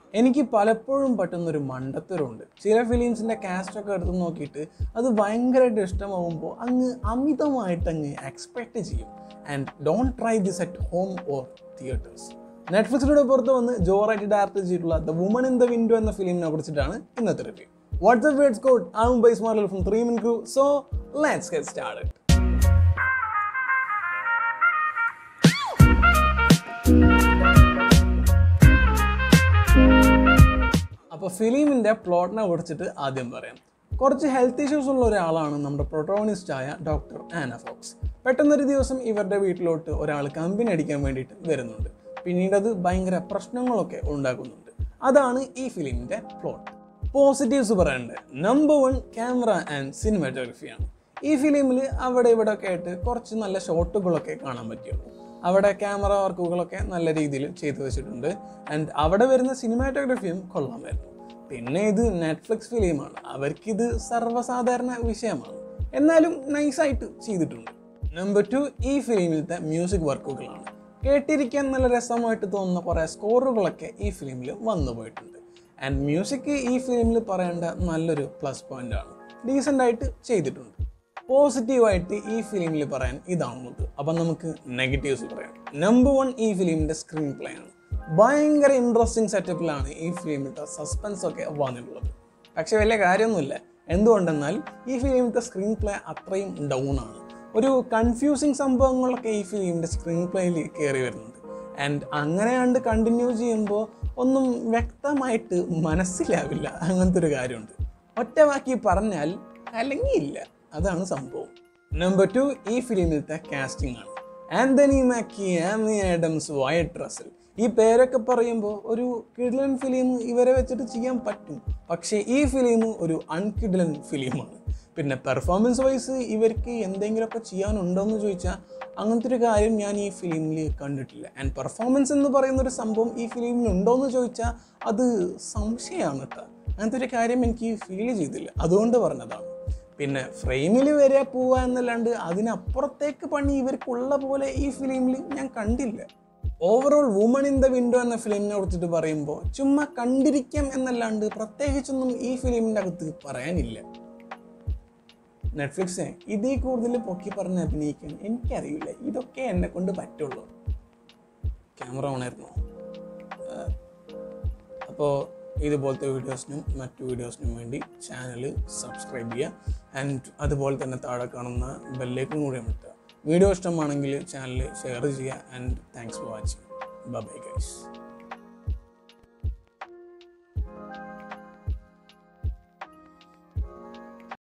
എനിക്ക് പലപ്പോഴും പറ്റുന്നൊരു മണ്ടത്തരമുണ്ട് ചില ഫിലിംസിൻ്റെ കാസ്റ്റൊക്കെ എടുത്ത് നോക്കിയിട്ട് അത് ഭയങ്കരമായിട്ട് ഇഷ്ടമാകുമ്പോൾ അങ്ങ് അമിതമായിട്ട് അങ്ങ് എക്സ്പെക്റ്റ് ചെയ്യും and don't try this at home or theatres നെറ്റ്ഫ്ലിക്സിലൂടെ പുറത്ത് വന്ന് ജോറായിട്ട് ഡയറക്റ്റ് ചെയ്തിട്ടുള്ള the woman in the window എന്ന ഫിലിമിനെ കുറിച്ചിട്ടാണ് ഇന്നത്തെ review what's up words code am ബൈസ് മാർലൽ from three min crew so let's get started അപ്പോൾ ഫിലിമിൻ്റെ പ്ലോട്ടിനെ കുറിച്ചിട്ട് ആദ്യം പറയാം കുറച്ച് ഹെൽത്ത് ഇഷ്യൂസ് ഉള്ള ഒരാളാണ് നമ്മുടെ പ്രൊട്ടോണിസ്റ്റ് ആയ ഡോക്ടർ ആന ഫോക്സ് പെട്ടെന്നൊരു ദിവസം ഇവരുടെ വീട്ടിലോട്ട് ഒരാൾ കമ്പനി അടിക്കാൻ വേണ്ടിയിട്ട് വരുന്നുണ്ട് പിന്നീട് അത് ഭയങ്കര പ്രശ്നങ്ങളൊക്കെ ഉണ്ടാക്കുന്നുണ്ട് അതാണ് ഈ ഫിലിമിൻ്റെ പ്ലോട്ട് പോസിറ്റീവ്സ് പറയേണ്ടത് നമ്പർ വൺ ക്യാമറ ആൻഡ് സിനിമാറ്റോഗ്രഫിയാണ് ഈ ഫിലിമിൽ അവിടെ ഇവിടെ ഒക്കെ ആയിട്ട് കുറച്ച് നല്ല ഷോട്ടുകളൊക്കെ കാണാൻ പറ്റിയുള്ളൂ അവിടെ ക്യാമറ വർക്കുകളൊക്കെ നല്ല രീതിയിൽ ചെയ്തു വെച്ചിട്ടുണ്ട് ആൻഡ് അവിടെ വരുന്ന സിനിമാറ്റോഗ്രഫിയും കൊള്ളാമായിരുന്നു പിന്നെ ഇത് നെറ്റ്ഫ്ലിക്സ് ഫിലിമാണ് അവർക്കിത് സർവ്വസാധാരണ വിഷയമാണ് എന്നാലും നൈസായിട്ട് ചെയ്തിട്ടുണ്ട് നമ്പർ ടു ഈ ഫിലിമിലത്തെ മ്യൂസിക് വർക്കുകളാണ് കേട്ടിരിക്കാൻ നല്ല രസമായിട്ട് തോന്നുന്ന കുറേ സ്കോറുകളൊക്കെ ഈ ഫിലിമിൽ വന്നു പോയിട്ടുണ്ട് ആൻഡ് മ്യൂസിക് ഈ ഫിലിമിൽ പറയേണ്ട നല്ലൊരു പ്ലസ് പോയിന്റ് ആണ് ഡീസൻ്റ് ആയിട്ട് ചെയ്തിട്ടുണ്ട് പോസിറ്റീവായിട്ട് ഈ ഫിലിമിൽ പറയാൻ ഇതാണുള്ളത് അപ്പം നമുക്ക് നെഗറ്റീവ്സ് പറയാം നമ്പർ വൺ ഈ ഫിലിമിൻ്റെ സ്ക്രീൻ പ്ലേ ആണ് ഭയങ്കര ഇൻട്രസ്റ്റിംഗ് സെറ്റപ്പിലാണ് ഈ ഫിലിമിലത്തെ സസ്പെൻസ് ഒക്കെ വന്നിട്ടുള്ളത് പക്ഷെ വലിയ കാര്യമൊന്നുമില്ല എന്തുകൊണ്ടെന്നാൽ ഈ ഫിലിമിലത്തെ സ്ക്രീൻ പ്ലേ അത്രയും ഡൗൺ ആണ് ഒരു കൺഫ്യൂസിങ് സംഭവങ്ങളൊക്കെ ഈ ഫിലിമിൻ്റെ സ്ക്രീൻ പ്ലേയിൽ കയറി വരുന്നുണ്ട് ആൻഡ് അങ്ങനെ കണ്ട് കണ്ടിന്യൂ ചെയ്യുമ്പോൾ ഒന്നും വ്യക്തമായിട്ട് മനസ്സിലാവില്ല അങ്ങനത്തെ ഒരു കാര്യമുണ്ട് ഒറ്റ വാക്കി പറഞ്ഞാൽ അല്ലെങ്കിൽ ഇല്ല അതാണ് സംഭവം നമ്പർ ടു ഈ ഫിലിമിലത്തെ കാസ്റ്റിംഗ് ആണ് ആന്റണി മാക്കി ആമി ആഡംസ് വയറ്റ് റസൽ ഈ പേരൊക്കെ പറയുമ്പോൾ ഒരു കിഡ്ലൻ ഫിലിം ഇവരെ വെച്ചിട്ട് ചെയ്യാൻ പറ്റും പക്ഷേ ഈ ഫിലിം ഒരു അൺകിഡ്ലൻ ഫിലിമാണ് പിന്നെ പെർഫോമൻസ് വൈസ് ഇവർക്ക് എന്തെങ്കിലുമൊക്കെ ചെയ്യാനുണ്ടോ എന്ന് ചോദിച്ചാൽ അങ്ങനത്തെ ഒരു കാര്യം ഞാൻ ഈ ഫിലിമിൽ കണ്ടിട്ടില്ല ആൻഡ് പെർഫോമൻസ് എന്ന് പറയുന്ന ഒരു സംഭവം ഈ ഫിലിമിൽ ഉണ്ടോ എന്ന് ചോദിച്ചാൽ അത് സംശയമാണ് കേട്ടോ അങ്ങനത്തെ ഒരു കാര്യം എനിക്ക് ഫീൽ ചെയ്തില്ല അതുകൊണ്ട് പറഞ്ഞതാണ് പിന്നെ ഫ്രെയിമിൽ വരെ പോവുക എന്നല്ലാണ്ട് അതിനപ്പുറത്തേക്ക് പണി ഇവർക്കുള്ള പോലെ ഈ ഫിലിമിൽ ഞാൻ കണ്ടില്ല overall woman in the window എന്ന ഫിലിമിനെ കുറിച്ചിട്ട് പറയുമ്പോൾ ചുമ്മാ കണ്ടിരിക്കാം എന്നല്ലാണ്ട് പ്രത്യേകിച്ചൊന്നും ഈ ഫിലിമിൻ്റെ അകത്ത് പറയാനില്ല നെറ്റ്ഫ്ലിക്സെ ഇതിൽ കൂടുതൽ പൊക്കി പറഞ്ഞ് അഭിനയിക്കാൻ എനിക്കറിയില്ല ഇതൊക്കെ എന്നെ കൊണ്ട് പറ്റുള്ളൂ ക്യാമറ ഓണായിരുന്നു അപ്പോൾ ഇതുപോലത്തെ വീഡിയോസിനും മറ്റു വീഡിയോസിനും വേണ്ടി ചാനൽ സബ്സ്ക്രൈബ് ചെയ്യുക ആൻഡ് അതുപോലെ തന്നെ താഴെ കാണുന്ന ബെല്ലേക്കും കൂടി അമർത്തുക വീഡിയോ ഇഷ്ടമാണെങ്കിൽ ചാനൽ ഷെയർ ചെയ്യുക and thanks for watching bye guys